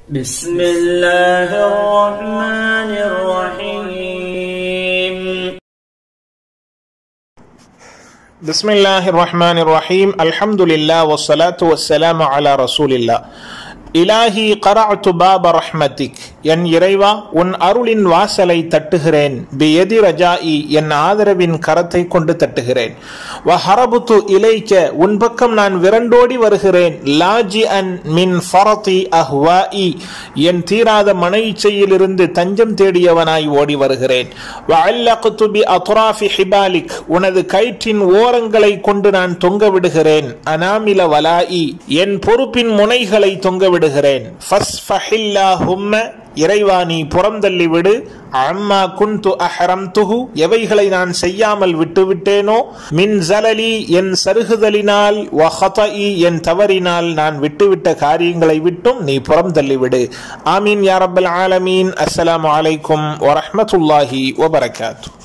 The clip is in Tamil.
بسم الله الرحمن الرحيم بسم الله الرحمن الرحيم الحمد لله والصلاة والسلام على رسول الله இலாஹி கரஅத்து பாப ரஹ்மத்திக் என் இறைவா உன் அருளின் வாசலை தட்டுகிறேன் பியதி ரஜாஇ என் ஆதரவின் கரத்தை கொண்டு தட்டுகிறேன் வஹரபுத்து இலைக்க உன் பக்கம் நான் விரண்டோடி வருகிறேன் லாஜி அன் மின் ஃபரதி அஹ்வாஇ என் தீராத மன இச்சையிலிருந்து தஞ்சம் தேடியவனாய் ஓடி வருகிறேன் வஅல்லக்து பி அத்ராஃபி ஹிபாலிக் உனது கயிற்றின் ஓரங்களை கொண்டு நான் தொங்க விடுகிறேன் அனாமில வலாஇ என் பொறுப்பின் முனைகளை தொங்க விடுகிறேன் ஃபஸ்ஃபஹில்லாஹும்ம இறைவா நீ புறந்தள்ளி விடு அம்மா குந்து அஹரம் துஹு எவைகளை நான் செய்யாமல் விட்டுவிட்டேனோ மின் ஜலலி என் சருகுதலினால் வஹதஇ என் தவறினால் நான் விட்டுவிட்ட காரியங்களை விட்டும் நீ புறந்தள்ளி விடு ஆமீன் யா ரப்பல் ஆலமீன் அஸ்ஸலாமு அலைக்கும் வரஹ்மத்துல்லாஹி வபரகாத்து